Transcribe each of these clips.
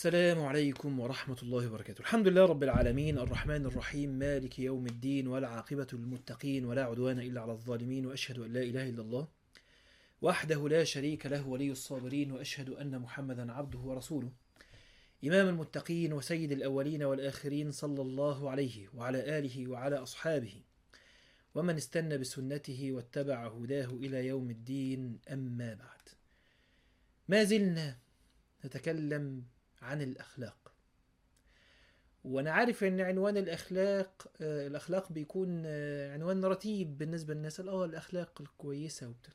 السلام عليكم ورحمة الله وبركاته الحمد لله رب العالمين الرحمن الرحيم مالك يوم الدين والعاقبة للمتقين ولا عدوان إلا على الظالمين وأشهد أن لا إله إلا الله وحده لا شريك له ولي الصابرين وأشهد أن محمدا عبده ورسوله إمام المتقين وسيد الأولين والآخرين صلى الله عليه وعلى آله وعلى أصحابه ومن استنى بسنته واتبع هداه إلى يوم الدين أما بعد ما زلنا نتكلم عن الأخلاق وأنا عارف إن عنوان الأخلاق آه، الأخلاق بيكون آه، عنوان رتيب بالنسبة للناس اه الأخلاق الكويسة وبتاع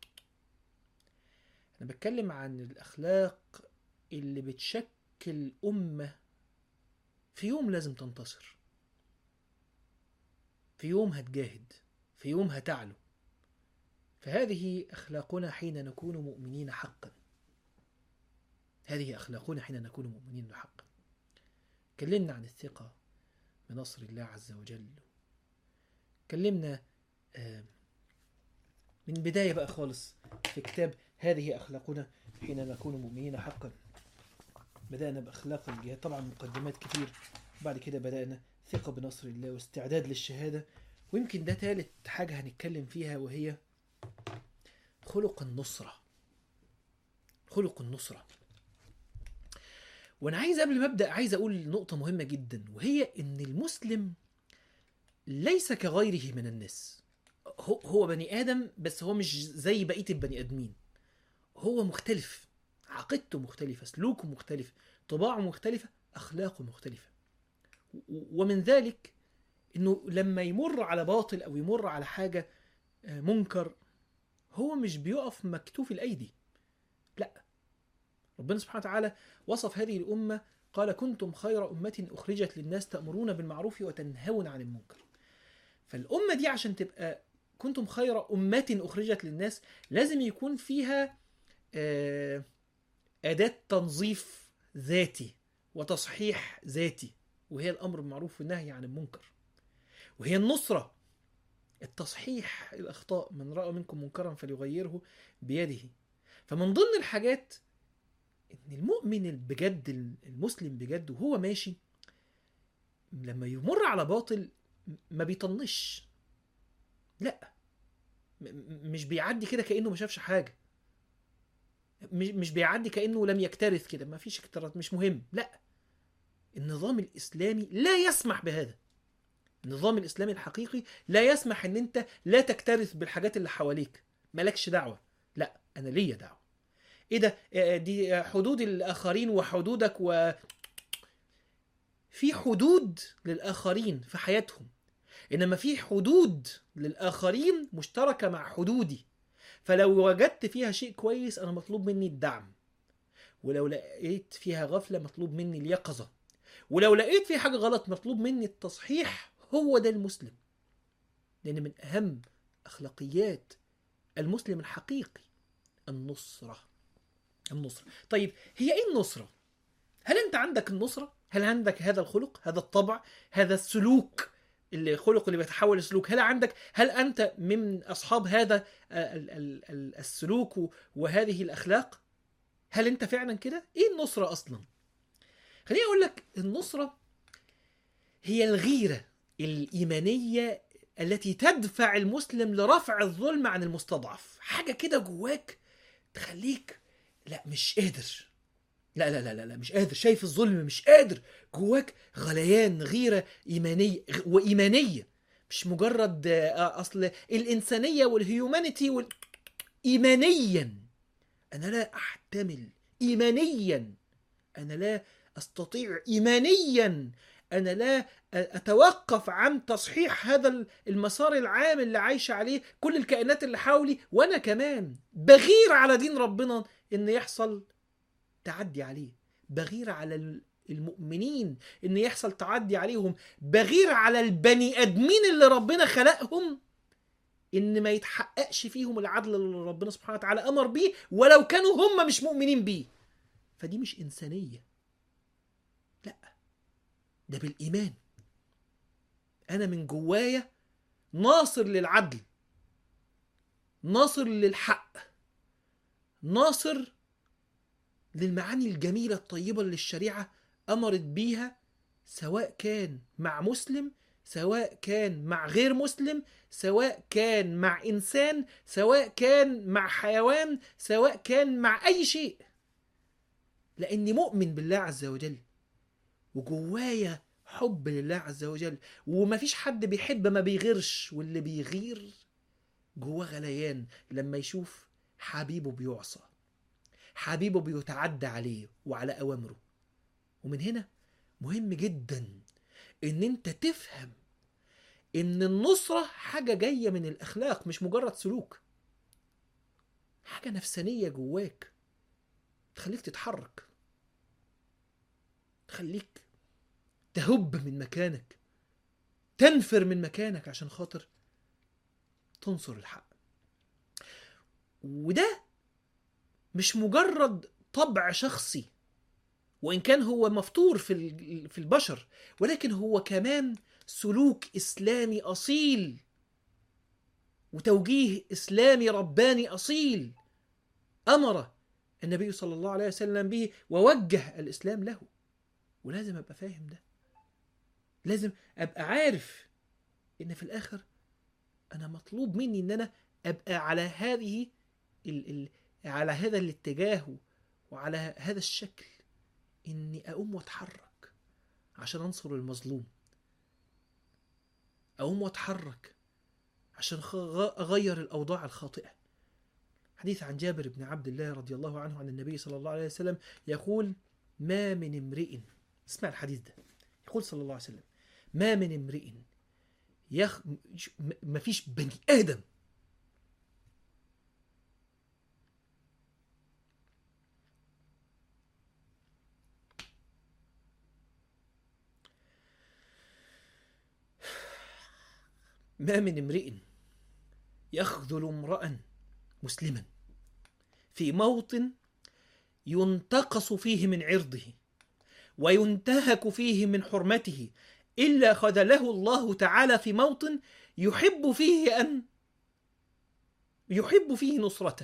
أنا بتكلم عن الأخلاق اللي بتشكل أمة في يوم لازم تنتصر في يوم هتجاهد في يوم هتعلو فهذه أخلاقنا حين نكون مؤمنين حقا هذه أخلاقنا حين نكون مؤمنين حقا كلمنا عن الثقة بنصر الله عز وجل كلمنا آه، من بداية بقى خالص في كتاب هذه أخلاقنا حين نكون مؤمنين حقا بدأنا بأخلاق الجهاد طبعا مقدمات كتير بعد كده بدأنا ثقة بنصر الله واستعداد للشهادة ويمكن ده تالت حاجة هنتكلم فيها وهي خلق النصرة خلق النصرة وانا عايز قبل ما ابدا عايز اقول نقطه مهمه جدا وهي ان المسلم ليس كغيره من الناس هو هو بني ادم بس هو مش زي بقيه البني ادمين هو مختلف عقيدته مختلفه سلوكه مختلف طباعه مختلفه اخلاقه مختلفه و- ومن ذلك انه لما يمر على باطل او يمر على حاجه آه، منكر هو مش بيقف مكتوف الايدي لا ربنا سبحانه وتعالى وصف هذه الأمة قال كنتم خير أمة أخرجت للناس تأمرون بالمعروف وتنهون عن المنكر فالأمة دي عشان تبقى كنتم خير أمة أخرجت للناس لازم يكون فيها آه، أداة تنظيف ذاتي وتصحيح ذاتي وهي الأمر بالمعروف والنهي عن المنكر وهي النصرة التصحيح الأخطاء من رأى منكم منكرا فليغيره بيده فمن ضمن الحاجات ان المؤمن بجد المسلم بجد وهو ماشي لما يمر على باطل ما بيطنش لا م- م- مش بيعدي كده كانه ما شافش حاجه مش مش بيعدي كانه لم يكترث كده ما فيش اكتراث مش مهم لا النظام الاسلامي لا يسمح بهذا النظام الاسلامي الحقيقي لا يسمح ان انت لا تكترث بالحاجات اللي حواليك مالكش دعوه لا انا ليا دعوه ايه ده آه، دي آه، حدود الاخرين وحدودك و في حدود للاخرين في حياتهم انما في حدود للاخرين مشتركه مع حدودي فلو وجدت فيها شيء كويس انا مطلوب مني الدعم ولو لقيت فيها غفله مطلوب مني اليقظه ولو لقيت في حاجه غلط مطلوب مني التصحيح هو ده المسلم لان من اهم اخلاقيات المسلم الحقيقي النصره النصرة طيب هي ايه النصرة هل انت عندك النصرة هل عندك هذا الخلق هذا الطبع هذا السلوك اللي خلق اللي بيتحول لسلوك هل عندك هل انت من اصحاب هذا ال- ال- ال- السلوك و- وهذه الاخلاق هل انت فعلا كده ايه النصرة اصلا خليني اقول لك النصرة هي الغيرة الايمانية التي تدفع المسلم لرفع الظلم عن المستضعف حاجة كده جواك تخليك لا مش قادر لا لا لا لا, لا مش قادر شايف الظلم مش قادر جواك غليان غيرة إيمانية غ- وإيمانية مش مجرد آه، أصل الإنسانية والهيومانيتي وال... إيمانيا أنا لا أحتمل إيمانيا أنا لا أستطيع إيمانيا أنا لا أتوقف عن تصحيح هذا المسار العام اللي عايشة عليه كل الكائنات اللي حولي وأنا كمان بغير على دين ربنا ان يحصل تعدي عليه بغير على المؤمنين ان يحصل تعدي عليهم بغير على البني ادمين اللي ربنا خلقهم ان ما يتحققش فيهم العدل اللي ربنا سبحانه وتعالى امر بيه ولو كانوا هم مش مؤمنين بيه فدي مش انسانيه لا ده بالايمان انا من جوايا ناصر للعدل ناصر للحق ناصر للمعاني الجميلة الطيبة اللي الشريعة أمرت بيها سواء كان مع مسلم سواء كان مع غير مسلم سواء كان مع إنسان سواء كان مع حيوان سواء كان مع أي شيء لأني مؤمن بالله عز وجل وجوايا حب لله عز وجل ومفيش حد بيحب ما بيغيرش واللي بيغير جواه غليان لما يشوف حبيبه بيعصى حبيبه بيتعدى عليه وعلى أوامره ومن هنا مهم جدا ان انت تفهم ان النصرة حاجة جاية من الاخلاق مش مجرد سلوك حاجة نفسانية جواك تخليك تتحرك تخليك تهب من مكانك تنفر من مكانك عشان خاطر تنصر الحق وده مش مجرد طبع شخصي وان كان هو مفطور في ال- في البشر ولكن هو كمان سلوك اسلامي اصيل وتوجيه اسلامي رباني اصيل امر النبي صلى الله عليه وسلم به ووجه الاسلام له ولازم ابقى فاهم ده لازم ابقى عارف ان في الاخر انا مطلوب مني ان انا ابقى على هذه ال ال على هذا الاتجاه وعلى هذا الشكل اني اقوم واتحرك عشان انصر المظلوم اقوم واتحرك عشان خ- اغير الاوضاع الخاطئه حديث عن جابر بن عبد الله رضي الله عنه عن النبي صلى الله عليه وسلم يقول ما من امرئ اسمع الحديث ده يقول صلى الله عليه وسلم ما من امرئ يخ... م- ما فيش بني ادم ما من امرئ يخذل امرأ مسلما في موطن ينتقص فيه من عرضه وينتهك فيه من حرمته إلا خذله الله تعالى في موطن يحب فيه أن يحب فيه نصرته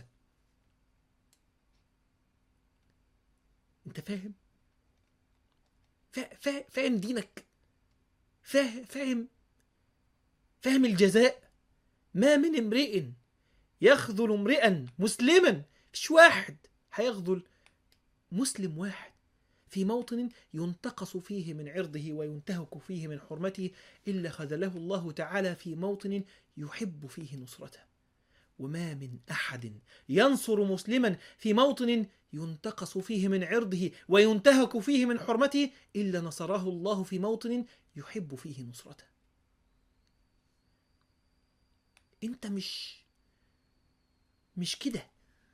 أنت فاهم؟ فا- فا- فاهم دينك؟ فا- فاهم فاهم الجزاء ما من امرئ يخذل امرئا مسلما مش واحد هيخذل مسلم واحد في موطن ينتقص فيه من عرضه وينتهك فيه من حرمته إلا خذله الله تعالى في موطن يحب فيه نصرته وما من أحد ينصر مسلما في موطن ينتقص فيه من عرضه وينتهك فيه من حرمته إلا نصره الله في موطن يحب فيه نصرته انت مش مش كده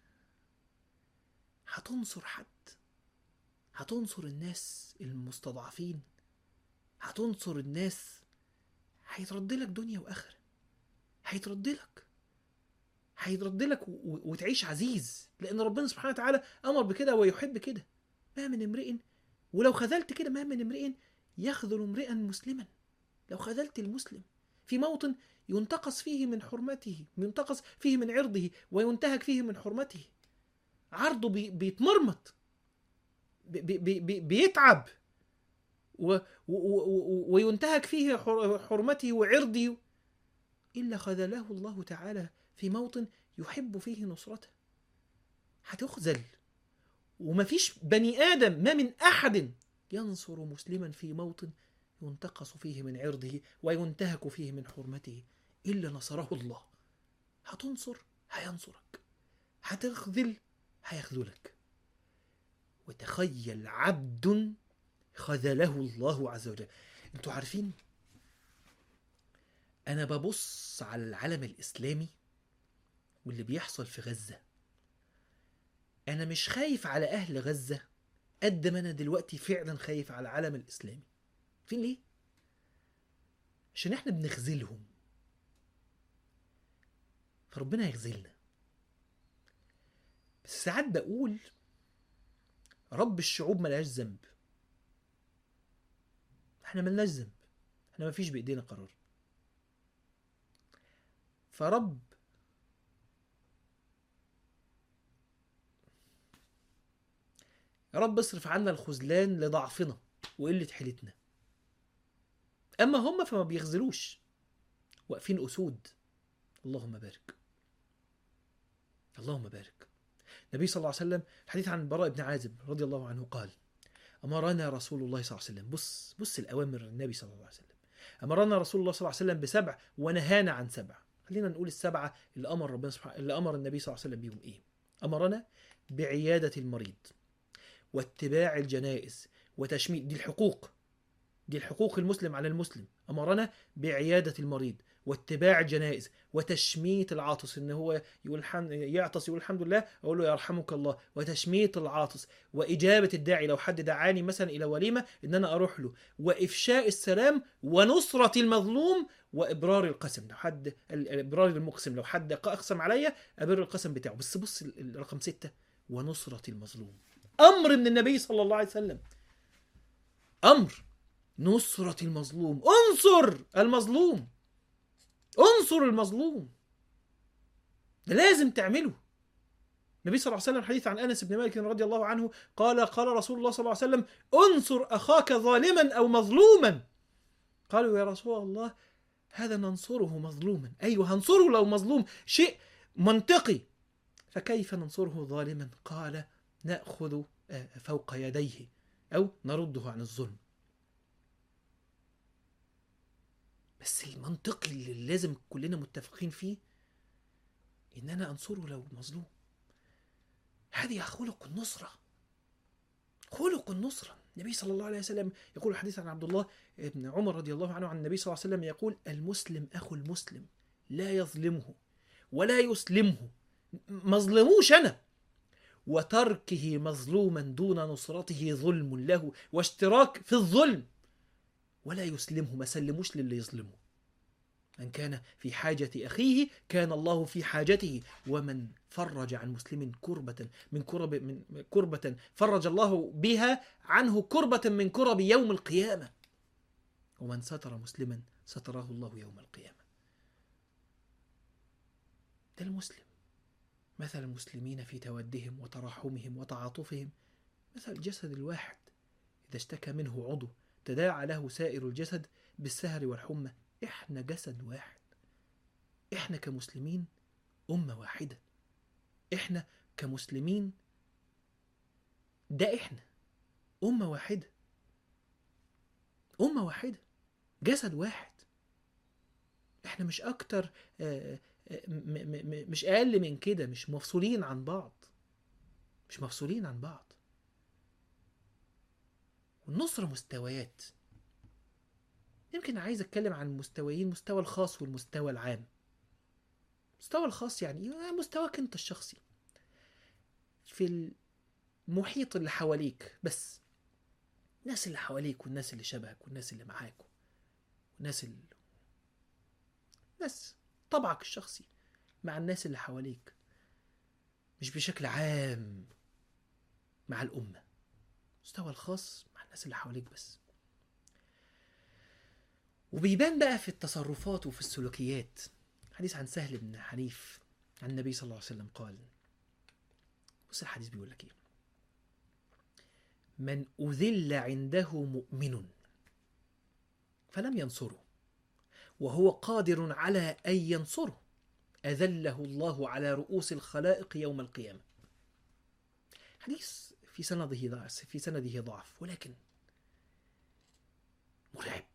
هتنصر حد هتنصر الناس المستضعفين هتنصر الناس هيترد لك دنيا واخره هيترد لك هيترد لك و- و- وتعيش عزيز لان ربنا سبحانه وتعالى امر بكده ويحب كده ما من امرئ ولو خذلت كده ما من امرئ يخذل امرئا مسلما لو خذلت المسلم في موطن ينتقص فيه من حرمته ينتقص فيه من عرضه وينتهك فيه من حرمته عرضه بي بيتمرمط بي بي بي بيتعب و و و وينتهك فيه حر- حرمته وعرضه إلا خذله الله تعالى في موطن يحب فيه نصرته هتخذل ومفيش بني آدم ما من أحد ينصر مسلما في موطن ينتقص فيه من عرضه وينتهك فيه من حرمته إلا نصره الله هتنصر هينصرك هتخذل هيخذلك وتخيل عبد خذله الله عز وجل انتوا عارفين انا ببص على العالم الاسلامي واللي بيحصل في غزة انا مش خايف على اهل غزة قد ما انا دلوقتي فعلا خايف على العالم الاسلامي فين ليه عشان احنا بنخذلهم فربنا يخذلنا بس ساعات بقول رب الشعوب ملهاش ذنب احنا ملناش ذنب احنا مفيش بايدينا قرار فرب يا رب اصرف عنا الخذلان لضعفنا وقلة حيلتنا أما هم فما بيخذلوش واقفين أسود اللهم بارك اللهم بارك النبي صلى الله عليه وسلم الحديث عن البراء بن عازب رضي الله عنه قال أمرنا رسول الله صلى الله عليه وسلم بص بص الأوامر النبي صلى الله عليه وسلم أمرنا رسول الله صلى الله عليه وسلم بسبع ونهانا عن سبع خلينا نقول السبعة اللي أمر ربنا سبحانه اللي أمر النبي صلى الله عليه وسلم بيهم إيه أمرنا بعيادة المريض واتباع الجنائز وتشميت دي الحقوق دي الحقوق المسلم على المسلم أمرنا بعيادة المريض واتباع الجنائز وتشميت العاطس ان هو يقول الحمد يعطس يقول الحمد لله اقول له يرحمك الله وتشميت العاطس واجابه الداعي لو حد دعاني مثلا الى وليمه ان انا اروح له وافشاء السلام ونصره المظلوم وابرار القسم لو حد ال- ابرار المقسم لو حد اقسم عليا ابر القسم بتاعه بس بص ال- الرقم ستة ونصره المظلوم امر من النبي صلى الله عليه وسلم امر نصره المظلوم انصر المظلوم انصر المظلوم ده لازم تعمله النبي صلى الله عليه وسلم حديث عن انس بن مالك رضي الله عنه قال قال رسول الله صلى الله عليه وسلم انصر اخاك ظالما او مظلوما قالوا يا رسول الله هذا ننصره مظلوما ايوه هنصره لو مظلوم شيء منطقي فكيف ننصره ظالما قال ناخذ آه، فوق يديه او نرده عن الظلم بس المنطقي اللي لازم كلنا متفقين فيه ان انا انصره لو مظلوم هذه خلق النصره خلق النصره النبي صلى الله عليه وسلم يقول الحديث عن عبد الله بن عمر رضي الله عنه عن النبي صلى الله عليه وسلم يقول المسلم اخو المسلم لا يظلمه ولا يسلمه مظلموش انا وتركه مظلوما دون نصرته ظلم له واشتراك في الظلم ولا يسلمه ما سلموش للي يظلمه من كان في حاجة أخيه كان الله في حاجته ومن فرج عن مسلم كربة من كرب من كربة فرج الله بها عنه كربة من كرب يوم القيامة ومن ستر مسلما ستره الله يوم القيامة ده المسلم مثل المسلمين في تودهم وتراحمهم وتعاطفهم مثل الجسد الواحد إذا اشتكى منه عضو تداعى له سائر الجسد بالسهر والحمى احنا جسد واحد احنا كمسلمين أمة واحدة احنا كمسلمين ده احنا أمة واحدة أمة واحدة جسد واحد احنا مش أكتر آه، آه، م- م- م- مش أقل من كده مش مفصولين عن بعض مش مفصولين عن بعض والنصرة مستويات يمكن عايز اتكلم عن مستويين مستوى الخاص والمستوى العام المستوى الخاص يعني إيه؟ مستواك انت الشخصي في المحيط اللي حواليك بس الناس اللي حواليك والناس اللي شبهك والناس اللي معاك والناس اللي بس طبعك الشخصي مع الناس اللي حواليك مش بشكل عام مع الأمة المستوى الخاص مع الناس اللي حواليك بس وبيبان بقى في التصرفات وفي السلوكيات حديث عن سهل بن حنيف عن النبي صلى الله عليه وسلم قال بص الحديث بيقول لك ايه من أذل عنده مؤمن فلم ينصره وهو قادر على أن ينصره أذله الله على رؤوس الخلائق يوم القيامة حديث في سنده ضعف في سنده ضعف ولكن مرعب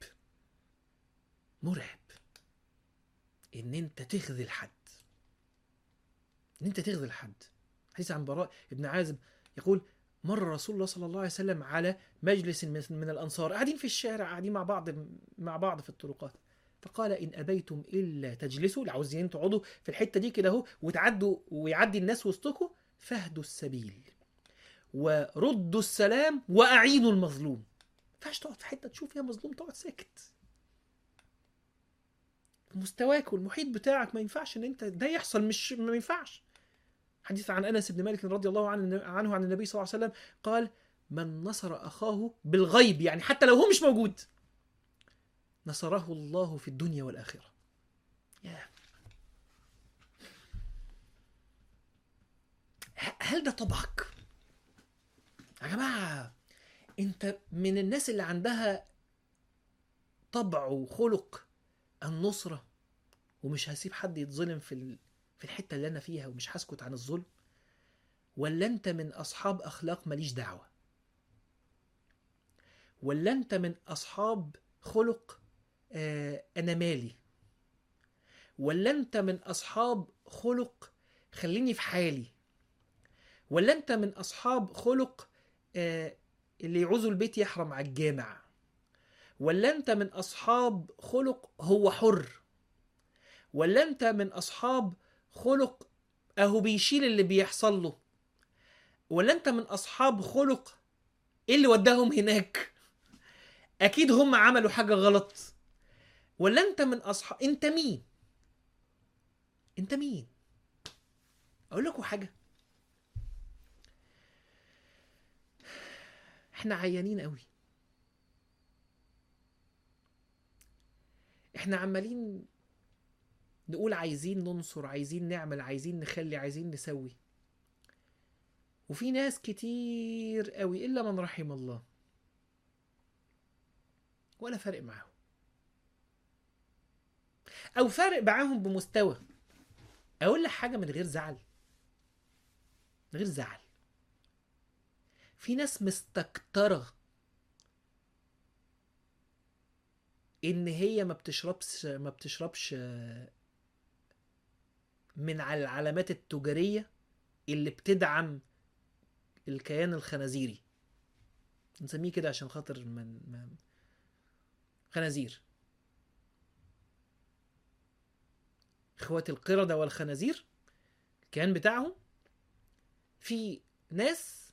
مرعب ان انت تخذل حد ان انت تخذل حد حديث عن براء ابن عازب يقول مر رسول الله صلى الله عليه وسلم على مجلس من من الانصار قاعدين في الشارع قاعدين مع بعض مع بعض في الطرقات فقال ان ابيتم الا تجلسوا لو عاوزين تقعدوا في الحته دي كده اهو وتعدوا ويعدي الناس وسطكم فاهدوا السبيل وردوا السلام واعينوا المظلوم ما ينفعش تقعد في حته تشوف فيها مظلوم تقعد ساكت مستواك والمحيط بتاعك ما ينفعش ان انت ده يحصل مش ما ينفعش حديث عن انس بن مالك رضي الله عنه عنه عن النبي صلى الله عليه وسلم قال من نصر اخاه بالغيب يعني حتى لو هو مش موجود نصره الله في الدنيا والاخره يا ه- هل ده طبعك يا جماعه انت من الناس اللي عندها طبع وخلق النصره ومش هسيب حد يتظلم في ال- في الحته اللي انا فيها ومش هسكت عن الظلم ولا انت من اصحاب اخلاق ماليش دعوه ولا انت من اصحاب خلق آه انا مالي ولا انت من اصحاب خلق خليني في حالي ولا انت من اصحاب خلق آه اللي يعوزوا البيت يحرم على الجامع ولا انت من اصحاب خلق هو حر ولا انت من اصحاب خلق اهو بيشيل اللي بيحصل له ولا انت من اصحاب خلق ايه اللي وداهم هناك اكيد هم عملوا حاجه غلط ولا انت من اصحاب انت مين انت مين اقول لكم حاجه احنا عيانين قوي احنا عمالين نقول عايزين ننصر عايزين نعمل عايزين نخلي عايزين نسوي وفي ناس كتير قوي الا من رحم الله ولا فارق معاهم او فارق معاهم بمستوى اقول لك حاجه من غير زعل من غير زعل في ناس مستكتره ان هي ما بتشربش ما بتشربش من على العلامات التجاريه اللي بتدعم الكيان الخنازيري نسميه كده عشان خاطر من, من خنازير اخوات القردة والخنازير الكيان بتاعهم في ناس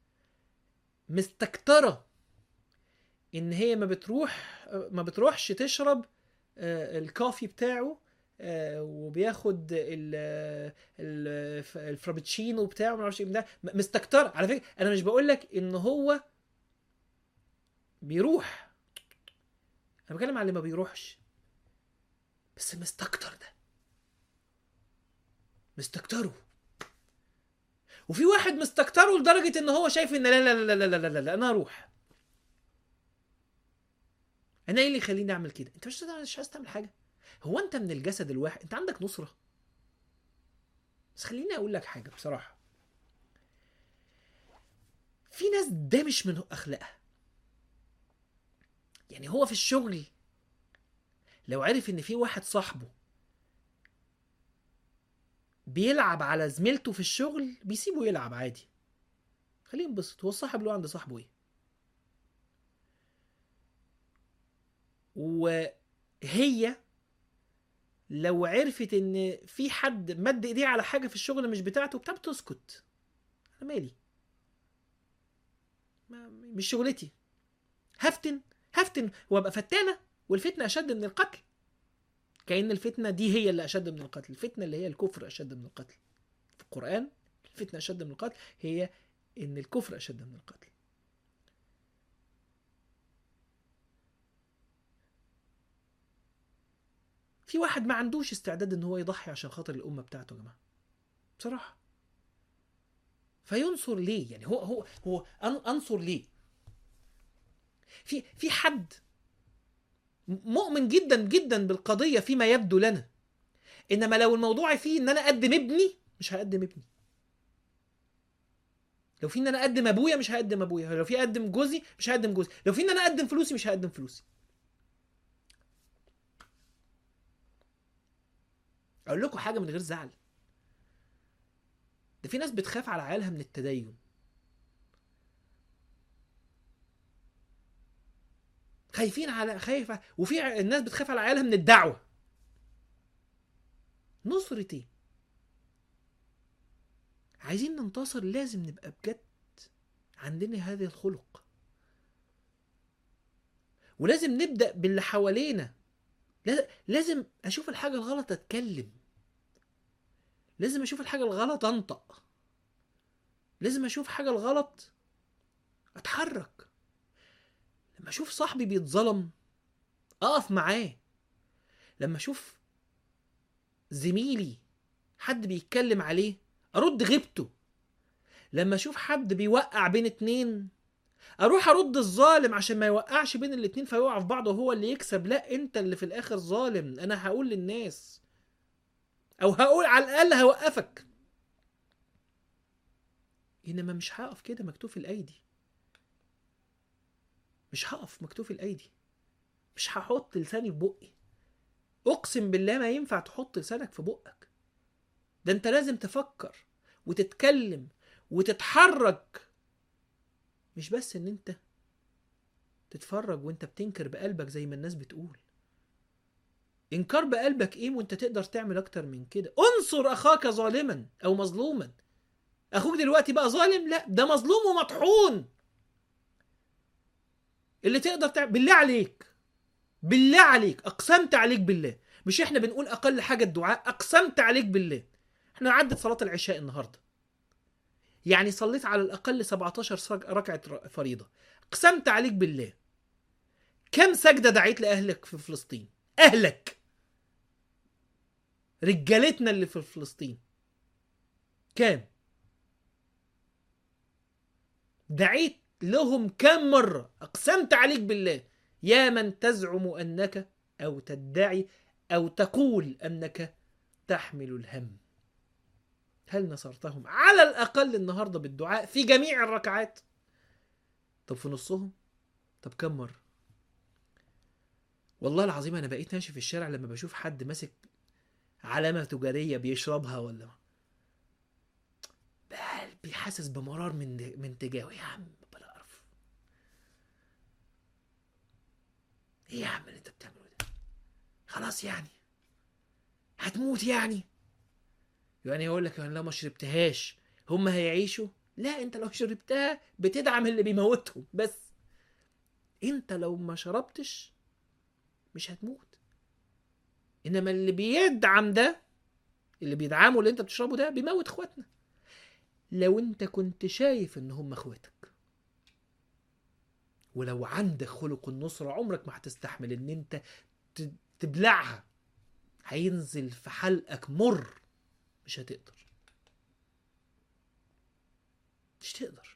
مستكترة ان هي ما بتروح ما بتروحش تشرب آه، الكافي بتاعه آه، وبياخد ال- ال- الفرابتشينو بتاعه ما اعرفش ايه ده م- مستكتر على فكره انا مش بقول لك ان هو بيروح انا بتكلم على اللي ما بيروحش بس مستكتر ده مستكتره وفي واحد مستكتره لدرجه ان هو شايف ان لا لا لا لا لا لا, لا, لا انا اروح انا ايه اللي يخليني اعمل كده انت مش مش عايز تعمل حاجه هو انت من الجسد الواحد انت عندك نصره بس خليني اقول لك حاجه بصراحه في ناس ده مش من اخلاقها يعني هو في الشغل لو عرف ان في واحد صاحبه بيلعب على زميلته في الشغل بيسيبه يلعب عادي خليه ينبسط هو الصاحب له عند صاحبه ايه وهي لو عرفت ان في حد مد ايديه على حاجه في الشغل مش بتاعته بتاع بتسكت انا مالي ما مش شغلتي هفتن هفتن وابقى فتانه والفتنه اشد من القتل كأن الفتنة دي هي اللي أشد من القتل الفتنة اللي هي الكفر أشد من القتل في القرآن الفتنة أشد من القتل هي إن الكفر أشد من القتل في واحد ما عندوش استعداد ان هو يضحي عشان خاطر الامه بتاعته يا جماعه بصراحه فينصر ليه يعني هو هو هو أن- انصر ليه في في حد مؤمن جدا جدا بالقضيه فيما يبدو لنا انما لو الموضوع فيه ان انا اقدم ابني مش هقدم ابني لو في ان انا اقدم ابويا مش هقدم ابويا لو في اقدم جوزي مش هقدم جوزي لو في ان انا اقدم فلوسي مش هقدم فلوسي اقول لكم حاجه من غير زعل ده في ناس بتخاف على عيالها من التدين خايفين على خايف على- وفي ع- الناس بتخاف على عيالها من الدعوه نصرة ايه عايزين ننتصر لازم نبقى بجد عندنا هذا الخلق ولازم نبدأ باللي حوالينا لا- لازم اشوف الحاجة الغلط اتكلم لازم اشوف الحاجة الغلط انطق لازم اشوف حاجة الغلط اتحرك لما اشوف صاحبي بيتظلم اقف معاه لما اشوف زميلي حد بيتكلم عليه ارد غيبته لما اشوف حد بيوقع بين اتنين اروح ارد الظالم عشان ما يوقعش بين الاتنين فيوقع في بعض وهو اللي يكسب لا انت اللي في الاخر ظالم انا هقول للناس او هقول على الاقل هوقفك انما مش هقف كده مكتوف الايدي مش هقف مكتوف الايدي مش هحط لساني في بقي اقسم بالله ما ينفع تحط لسانك في بقك ده انت لازم تفكر وتتكلم وتتحرك مش بس ان انت تتفرج وانت بتنكر بقلبك زي ما الناس بتقول انكار بقلبك ايه وانت تقدر تعمل اكتر من كده انصر اخاك ظالما او مظلوما اخوك دلوقتي بقى ظالم لا ده مظلوم ومطحون اللي تقدر تعمل بالله عليك بالله عليك اقسمت عليك بالله مش احنا بنقول اقل حاجه الدعاء اقسمت عليك بالله احنا عدت صلاه العشاء النهارده يعني صليت على الاقل 17 ركعه فريضه اقسمت عليك بالله كم سجده دعيت لاهلك في فلسطين اهلك رجالتنا اللي في فلسطين كام دعيت لهم كم مرة أقسمت عليك بالله يا من تزعم أنك أو تدعي أو تقول أنك تحمل الهم هل نصرتهم على الأقل النهاردة بالدعاء في جميع الركعات طب في نصهم طب كم مرة والله العظيم أنا بقيت ماشي في الشارع لما بشوف حد ماسك علامة تجارية بيشربها ولا قلبي حاسس بمرار من من تجاهه يا عم بلا قرف ايه يا عم اللي انت بتعمله ده خلاص يعني هتموت يعني يعني يقول لك انا لو ما شربتهاش هم هيعيشوا لا انت لو شربتها بتدعم اللي بيموتهم بس انت لو ما شربتش مش هتموت انما اللي بيدعم ده اللي بيدعمه اللي انت بتشربه ده بيموت اخواتنا لو انت كنت شايف ان هم اخواتك ولو عندك خلق النصرة عمرك ما هتستحمل ان انت تبلعها هينزل في حلقك مر مش هتقدر مش تقدر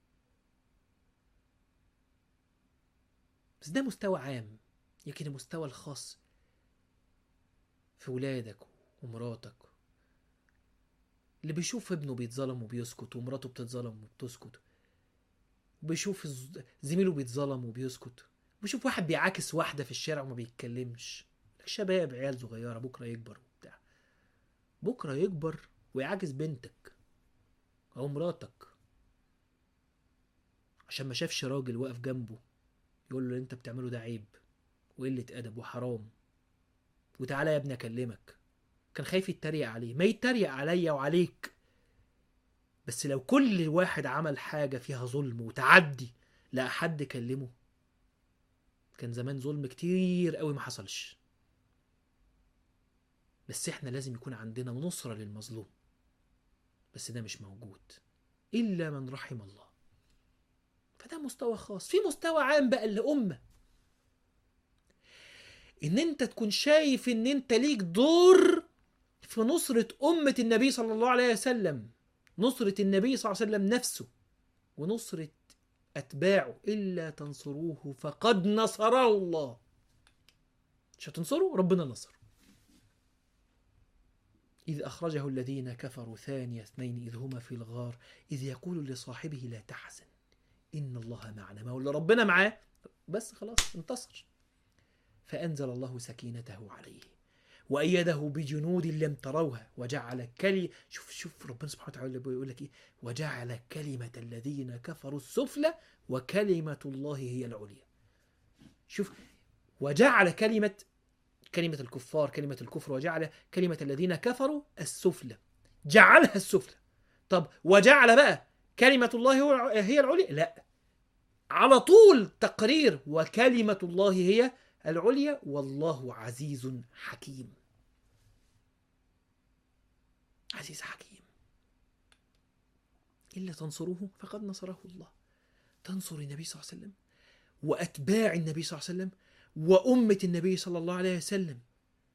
بس ده مستوى عام لكن المستوى الخاص في ولادك ومراتك اللي بيشوف ابنه بيتظلم وبيسكت ومراته بتتظلم وبتسكت بيشوف زميله بيتظلم وبيسكت بيشوف واحد بيعاكس واحده في الشارع وما بيتكلمش شباب عيال صغيره بكره يكبر وبتاع بكره يكبر ويعاكس بنتك او مراتك عشان ما شافش راجل واقف جنبه يقول له اللي انت بتعمله ده عيب وقله ادب وحرام وتعالى يا ابني اكلمك كان خايف يتريق عليه ما يتريق عليا وعليك بس لو كل واحد عمل حاجة فيها ظلم وتعدي لا حد كلمه كان زمان ظلم كتير قوي ما حصلش بس احنا لازم يكون عندنا نصرة للمظلوم بس ده مش موجود إلا من رحم الله فده مستوى خاص في مستوى عام بقى لأمة ان انت تكون شايف ان انت ليك دور في نصرة أمة النبي صلى الله عليه وسلم نصرة النبي صلى الله عليه وسلم نفسه ونصرة أتباعه إلا تنصروه فقد نصره الله مش هتنصره ربنا نصر إذ أخرجه الذين كفروا ثاني اثنين إذ هما في الغار إذ يقول لصاحبه لا تحزن إن الله معنا ما هو اللي ربنا معاه بس خلاص انتصر فأنزل الله سكينته عليه وأيده بجنود لم تروها وجعل كلي شوف شوف ربنا سبحانه وتعالى بيقول لك إيه وجعل كلمة الذين كفروا السفلى وكلمة الله هي العليا شوف وجعل كلمة كلمة الكفار كلمة الكفر وجعل كلمة الذين كفروا السفلى جعلها السفلى طب وجعل بقى كلمة الله هي العليا لا على طول تقرير وكلمة الله هي العليا والله عزيز حكيم عزيز حكيم إلا تنصروه فقد نصره الله تنصر النبي صلى الله عليه وسلم وأتباع النبي صلى الله عليه وسلم وأمة النبي صلى الله عليه وسلم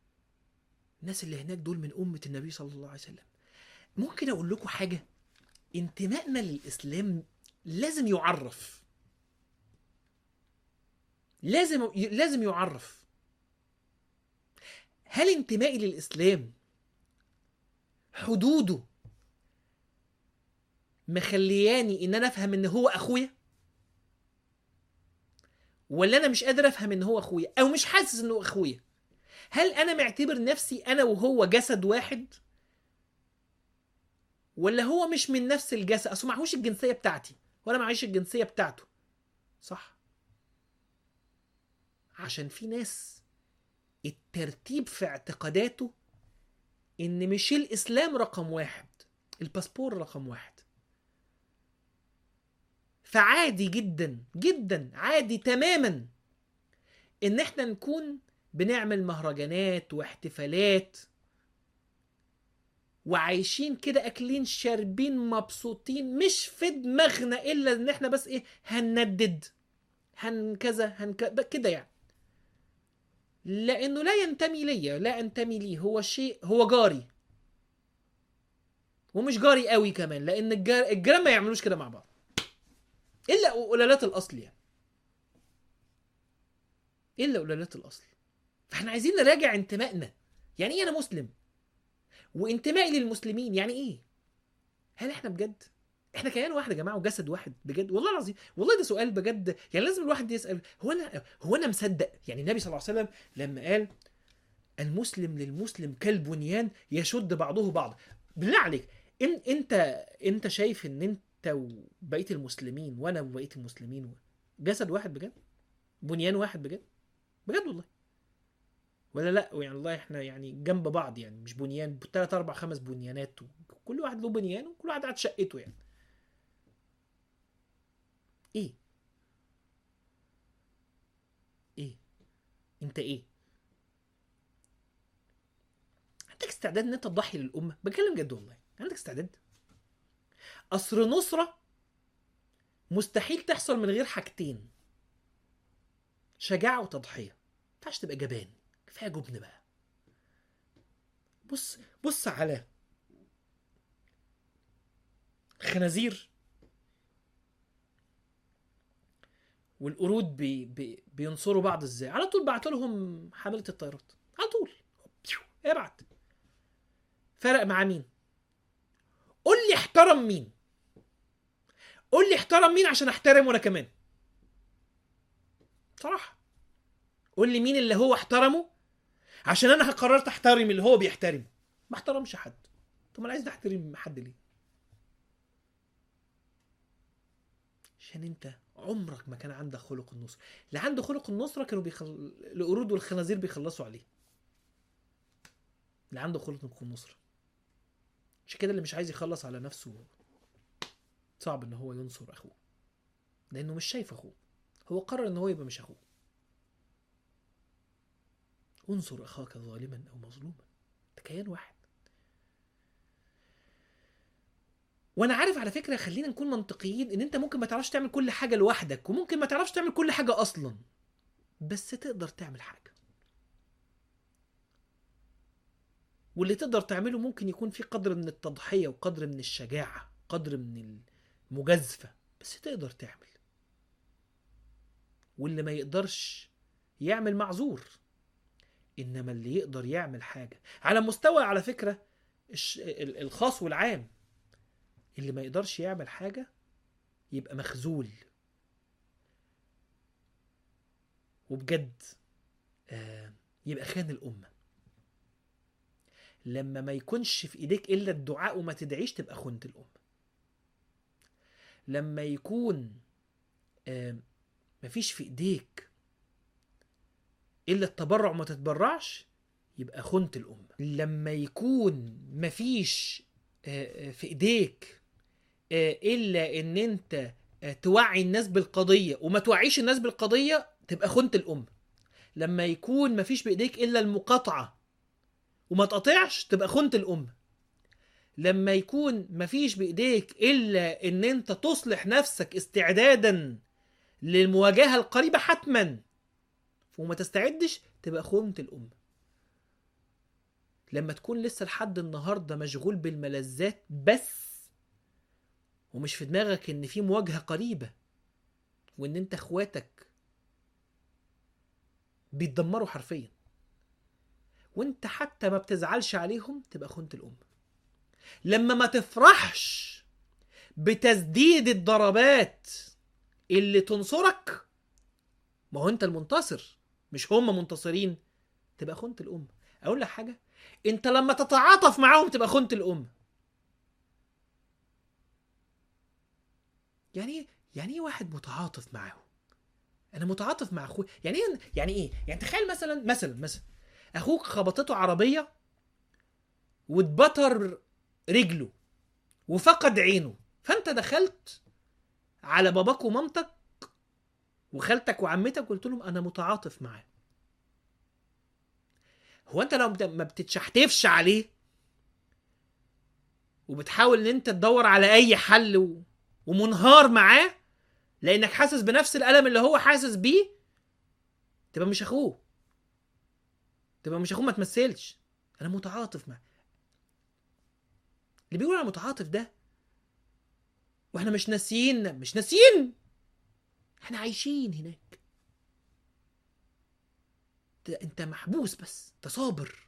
الناس اللي هناك دول من أمة النبي صلى الله عليه وسلم ممكن أقول لكم حاجة انتمائنا للاسلام لازم يعرف لازم لازم يعرف هل انتمائي للاسلام حدوده مخلياني ان انا افهم ان هو اخويا ولا انا مش قادر افهم ان هو اخويا او مش حاسس انه اخويا هل انا معتبر نفسي انا وهو جسد واحد ولا هو مش من نفس الجسد اصل معهوش الجنسيه بتاعتي وانا معيش الجنسيه بتاعته صح عشان في ناس الترتيب في اعتقاداته ان مش الاسلام رقم واحد الباسبور رقم واحد فعادي جدا جدا عادي تماما ان احنا نكون بنعمل مهرجانات واحتفالات وعايشين كده اكلين شاربين مبسوطين مش في دماغنا الا ان احنا بس ايه هنندد هن كذا هن كده يعني لانه لا ينتمي ليا لا انتمي ليه هو شيء هو جاري ومش جاري قوي كمان لان الجار الجيران ما يعملوش كده مع بعض الا قلالات الاصل يعني الا قلالات الاصل فاحنا عايزين نراجع انتمائنا يعني ايه انا مسلم وانتمائي للمسلمين يعني ايه هل احنا بجد احنا كيان واحد يا جماعه وجسد واحد بجد والله العظيم والله ده سؤال بجد يعني لازم الواحد يسال هو انا هو انا مصدق يعني النبي صلى الله عليه وسلم لما قال المسلم للمسلم كالبنيان يشد بعضه بعض بالله عليك إن انت انت شايف ان انت وبقيه المسلمين وانا وبقيه المسلمين جسد واحد بجد بنيان واحد بجد بجد والله ولا لا يعني والله احنا يعني جنب بعض يعني مش بنيان ثلاث اربع خمس بنيانات كل واحد له بنيان وكل واحد قاعد شقته يعني ايه ايه انت ايه عندك استعداد ان انت تضحي للامه بتكلم جد والله عندك استعداد اصر نصره مستحيل تحصل من غير حاجتين شجاعه وتضحيه ما ينفعش تبقى جبان كفايه جبن بقى بص بص على خنازير والقرود بي بي بينصروا بعض ازاي على طول بعت لهم حامله الطيارات على طول ابعت فرق مع مين قول لي احترم مين قول لي احترم مين عشان احترمه انا كمان صراحه قول لي مين اللي هو احترمه عشان انا قررت احترم اللي هو بيحترمه ما احترمش حد طب انا عايز احترم حد ليه عشان انت عمرك ما كان عندك خلق النصر اللي عنده خلق النصرة كانوا بيخل... القرود والخنازير بيخلصوا عليه اللي عنده خلق النصرة عشان كده اللي مش عايز يخلص على نفسه صعب ان هو ينصر اخوه لانه مش شايف اخوه هو قرر ان هو يبقى مش اخوه انصر اخاك ظالما او مظلوما ده كيان واحد وانا عارف على فكره خلينا نكون منطقيين ان انت ممكن ما تعرفش تعمل كل حاجه لوحدك وممكن ما تعرفش تعمل كل حاجه اصلا بس تقدر تعمل حاجه واللي تقدر تعمله ممكن يكون في قدر من التضحيه وقدر من الشجاعه قدر من المجازفه بس تقدر تعمل واللي ما يقدرش يعمل معذور انما اللي يقدر يعمل حاجه على مستوى على فكره الخاص والعام اللي ما يقدرش يعمل حاجة يبقى مخزول وبجد آه يبقى خان الأمة لما ما يكونش في إيديك إلا الدعاء وما تدعيش تبقى خنت الأمة لما يكون آه مفيش في إيديك إلا التبرع وما تتبرعش يبقى خنت الأمة لما يكون مفيش في ايديك الا ان انت توعي الناس بالقضيه وما توعيش الناس بالقضيه تبقى خنت الامه لما يكون مفيش بايديك الا المقاطعه وما تقاطعش تبقى خنت الامه لما يكون مفيش بايديك الا ان انت تصلح نفسك استعدادا للمواجهه القريبه حتما وما تستعدش تبقى خنت الامه لما تكون لسه لحد النهارده مشغول بالملذات بس ومش في دماغك ان في مواجهه قريبه وان انت اخواتك بيتدمروا حرفيا وانت حتى ما بتزعلش عليهم تبقى خنت الام لما ما تفرحش بتسديد الضربات اللي تنصرك ما هو انت المنتصر مش هم منتصرين تبقى خنت الام اقول لك حاجه انت لما تتعاطف معاهم تبقى خنت الام يعني ايه يعني ايه واحد متعاطف معاهم انا متعاطف مع اخوي يعني ايه يعني ايه يعني تخيل مثلا مثلا مثلا اخوك خبطته عربيه واتبتر رجله وفقد عينه فانت دخلت على باباك ومامتك وخالتك وعمتك وقلت لهم انا متعاطف معاه هو انت لو بت- ما بتتشحتفش عليه وبتحاول ان انت تدور على اي حل و... ومنهار معاه لانك حاسس بنفس الالم اللي هو حاسس بيه تبقى مش اخوه تبقى مش اخوه ما تمثلش انا متعاطف معاه اللي بيقول انا متعاطف ده واحنا مش ناسيين مش ناسيين احنا عايشين هناك انت- انت محبوس بس انت صابر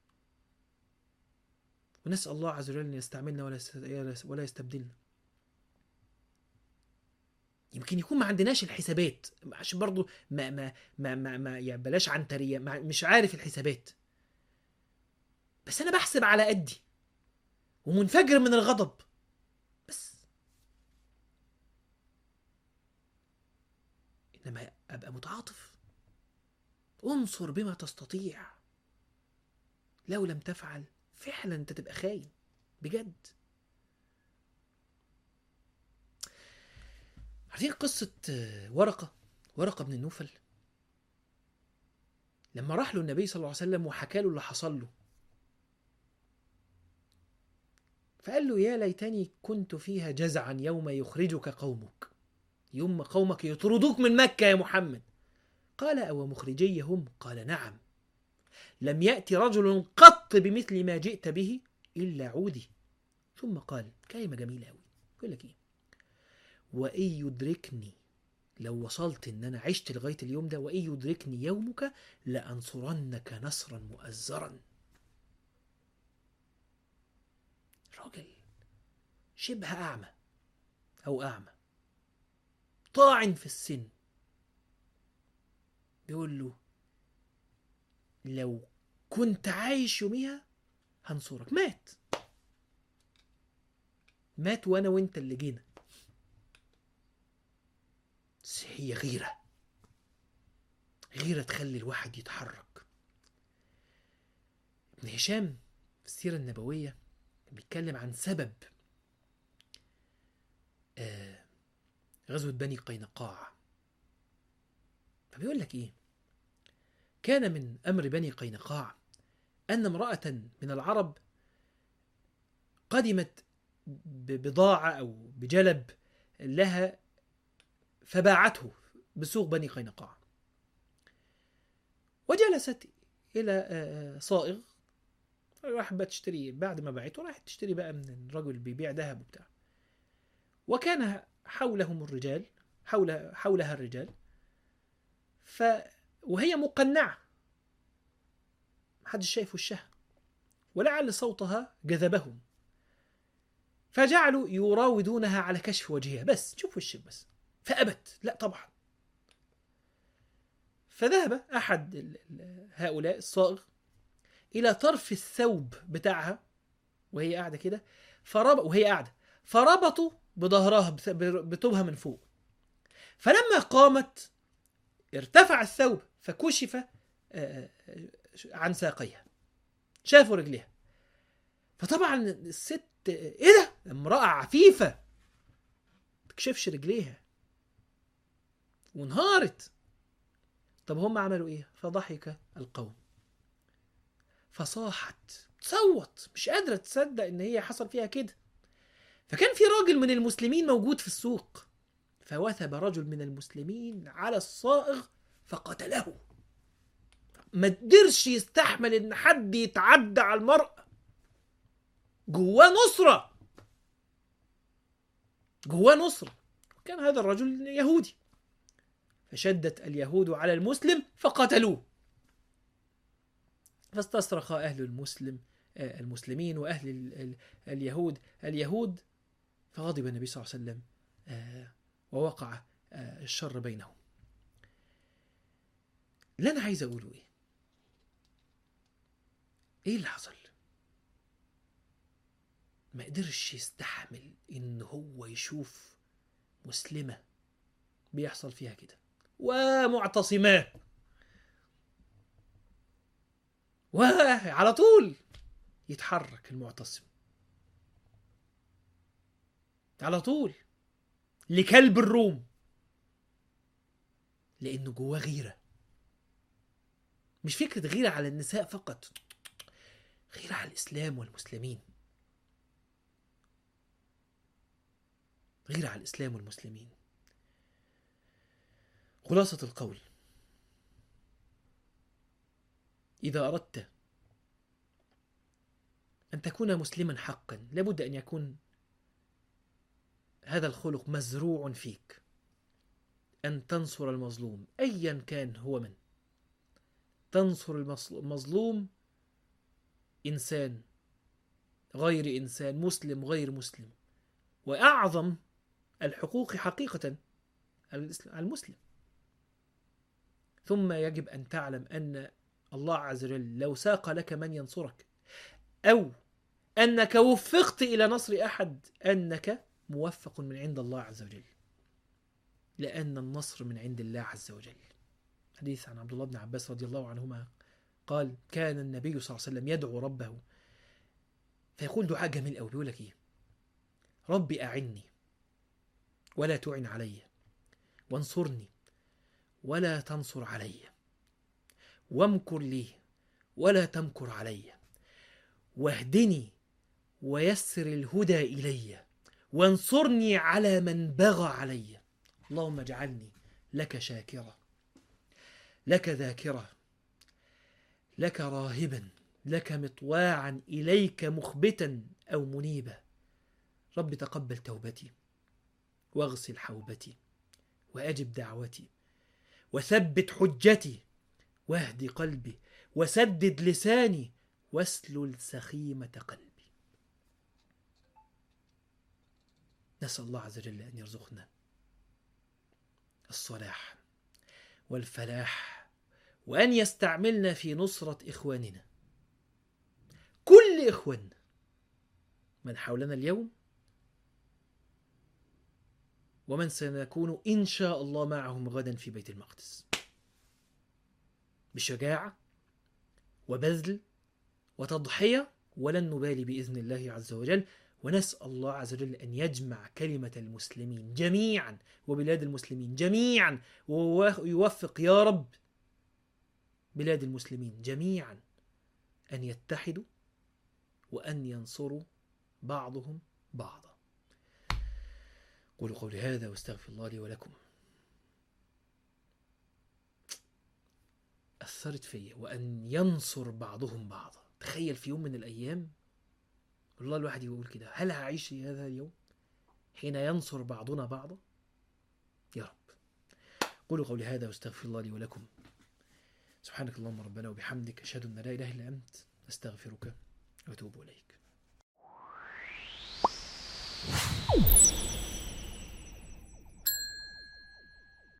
ونسال الله عز وجل ان يستعملنا ولا يست- ولا يستبدلنا يمكن يكون ما عندناش الحسابات عشان برضو ما ما ما ما, ما يعني بلاش عنتريه ما مش عارف الحسابات بس انا بحسب على قدي ومنفجر من الغضب بس انما ابقى متعاطف انصر بما تستطيع لو لم تفعل فعلا انت تبقى خاين بجد عارفين قصة آه، ورقة ورقة بن النوفل لما راح له النبي صلى الله عليه وسلم وحكى له اللي حصل له فقال له يا ليتني كنت فيها جزعا يوم يخرجك قومك يوم قومك يطردوك من مكة يا محمد قال أو مخرجي هم قال نعم لم يأتي رجل قط بمثل ما جئت به إلا عودي ثم قال كلمة جميلة أوي يقول لك إيه وإن يدركني لو وصلت إن أنا عشت لغاية اليوم ده وإن يدركني يومك لأنصرنك نصرا مؤزرا راجل شبه أعمى أو أعمى طاعن في السن بيقول له لو كنت عايش يوميها هنصرك مات مات وانا وانت اللي جينا بس هي غيرة غيرة تخلي الواحد يتحرك ابن هشام في السيرة النبوية بيتكلم عن سبب آه غزوة بني قينقاع فبيقول لك ايه كان من امر بني قينقاع ان امراه من العرب قدمت ببضاعه او بجلب لها فباعته بسوق بني قينقاع وجلست الى آه، صائغ راح بقى تشتري بعد ما باعته راحت تشتري بقى من الرجل اللي بيبيع ذهب وبتاع وكان حولهم الرجال حول حولها الرجال ف وهي مقنعة محدش شايف وشها ولعل صوتها جذبهم فجعلوا يراودونها على كشف وجهها بس شوف وشك بس فأبت لا طبعا فذهب أحد ال- ال- هؤلاء الصائغ إلى طرف الثوب بتاعها وهي قاعدة كده فرب وهي قاعدة فربطوا بظهرها بث- بطوبها من فوق فلما قامت ارتفع الثوب فكشف آه، آه، عن ساقيها شافوا رجليها فطبعا الست ايه ده امرأة عفيفة تكشفش رجليها وانهارت طب هم عملوا ايه فضحك القوم فصاحت تصوت مش قادرة تصدق ان هي حصل فيها كده فكان في راجل من المسلمين موجود في السوق فوثب رجل من المسلمين على الصائغ فقتله ما قدرش يستحمل ان حد يتعدى على المرأة جواه نصرة جواه نصرة كان هذا الرجل يهودي فشدت اليهود على المسلم فقتلوه فاستصرخ أهل المسلم آه، المسلمين وأهل ال- ال- اليهود اليهود فغضب النبي صلى الله عليه وسلم آه، ووقع آه، الشر بينهم اللي أنا عايز أقوله إيه إيه اللي حصل ما قدرش يستحمل إن هو يشوف مسلمة بيحصل فيها كده ومعتصماه وعلى طول يتحرك المعتصم على طول لكلب الروم لانه جواه غيره مش فكره غيره على النساء فقط غيره على الاسلام والمسلمين غيره على الاسلام والمسلمين خلاصه القول إذا أردت أن تكون مسلما حقا لابد أن يكون هذا الخلق مزروع فيك أن تنصر المظلوم أيا كان هو من تنصر المصل- المظلوم إنسان غير إنسان مسلم غير مسلم وأعظم الحقوق حقيقة على الإسلام- على المسلم ثم يجب أن تعلم أن الله عز وجل لو ساق لك من ينصرك أو أنك وفقت إلى نصر أحد أنك موفق من عند الله عز وجل لأن النصر من عند الله عز وجل حديث عن عبد الله بن عباس رضي الله عنهما قال كان النبي صلى الله عليه وسلم يدعو ربه فيقول دعاء جميل قوي بيقول لك ايه ربي أعني ولا تعن علي وانصرني ولا تنصر علي وامكر لي ولا تمكر علي واهدني ويسر الهدى الي وانصرني على من بغى علي اللهم اجعلني لك شاكرا لك ذاكرا لك راهبا لك مطواعا اليك مخبتا او منيبا رب تقبل توبتي واغسل حوبتي واجب دعوتي وثبت حجتي واهد قلبي وسدد لساني واسلل سخيمة قلبي نسأل الله عز وجل أن يرزقنا الصلاح والفلاح وأن يستعملنا في نصرة إخواننا كل إخواننا من حولنا اليوم ومن سنكون إن شاء الله معهم غدا في بيت المقدس بشجاعة وبذل وتضحية ولن نبالي بإذن الله عز وجل ونسأل الله عز وجل أن يجمع كلمة المسلمين جميعا وبلاد المسلمين جميعا ويوفق يا رب بلاد المسلمين جميعا أن يتحدوا وأن ينصروا بعضهم بعضا قولوا قولي هذا واستغفر الله لي ولكم أثرت فيا وأن ينصر بعضهم بعضا تخيل في يوم من الأيام والله الواحد يقول كده هل هعيش في هذا اليوم حين ينصر بعضنا بعضا يا رب قولوا قولي هذا واستغفر الله لي ولكم سبحانك اللهم ربنا وبحمدك أشهد أن لا إله إلا أنت أستغفرك وأتوب إليك